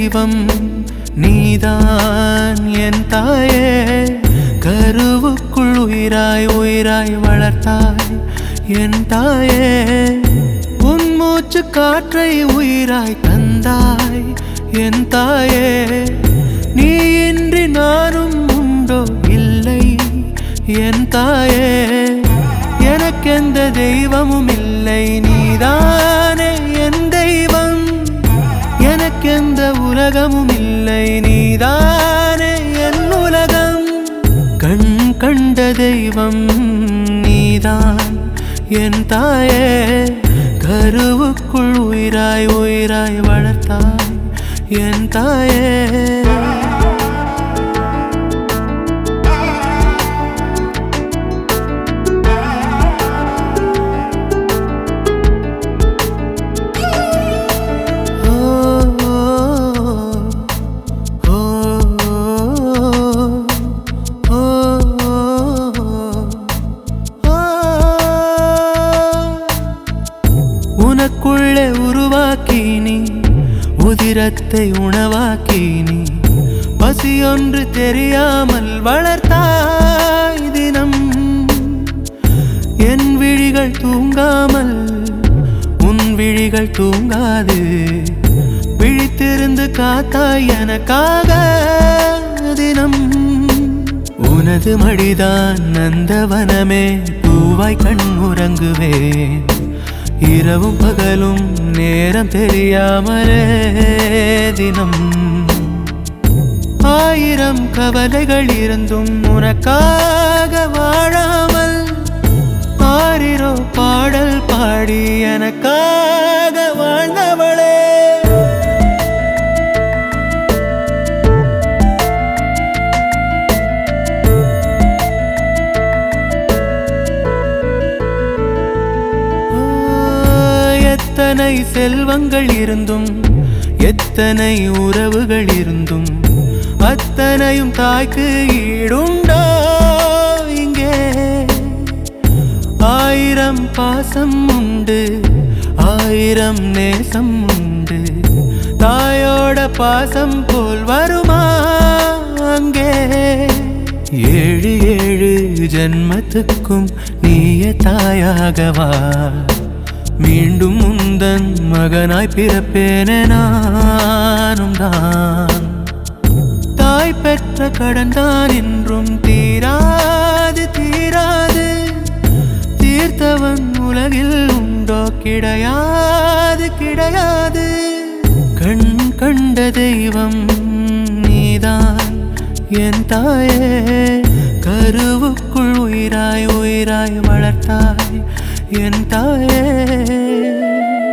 தெய்வம் நீதான் என் தாயே கருவுக்குள் உயிராய் உயிராய் வளர்த்தாய் என் தாயே உன் மூச்சு காற்றை உயிராய் தந்தாய் என் தாயே நீ இன்றி நானும் உண்டோ இல்லை என் தாயே எனக்கெந்த தெய்வமும் இல்லை நீதானே என் தெய்வம் எனக்கெந்த உலகமும் இல்லை நீதானே என் உலகம் கண் கண்ட தெய்வம் நீதான் என் தாயே கருவுக்குள் உயிராய் உயிராய் வளர்த்தாய் என் தாயே உனக்குள்ளே உருவாக்கி நீ உதிரத்தை உணவாக்கி நீ பசியொன்று தெரியாமல் வளர்த்தாய் தினம் என் விழிகள் தூங்காமல் உன் விழிகள் தூங்காது விழித்திருந்து காத்தாய் எனக்காக தினம் உனது மடிதான் நந்தவனமே பூவாய் கண் உறங்குவேன் இரவும் பகலும் நேரம் தெரியாமலே தினம் ஆயிரம் கவலைகள் இருந்தும் உனக்காக வாழாமல் ஆரிரோ பாடல் பாடி எனக்காக வாழ்ந்தவளே ஆ, எத்தனை செல்வங்கள் இருந்தும் எத்தனை உறவுகள் இருந்தும் அத்தனையும் தாய்க்கு ஈடுண்டோ இங்கே ஆயிரம் பாசம் உண்டு ஆயிரம் நேசம் உண்டு தாயோட பாசம் போல் வருமா அங்கே ஏழு ஏழு ஜென்மத்துக்கும் நீயே தாயாகவா மீண்டும் முந்தன் மகனாய் பிறப்பேனே நானும் தான் தாய் பெற்ற கடன்தான் என்றும் தீராது தீராது தீர்த்தவன் உலகில் உண்டோ கிடையாது கிடையாது கண் கண்ட தெய்வம் நீதான் என் தாயே கருவுக்குள் உயிராய் உயிராய் வளர்த்தாய் என் தாயே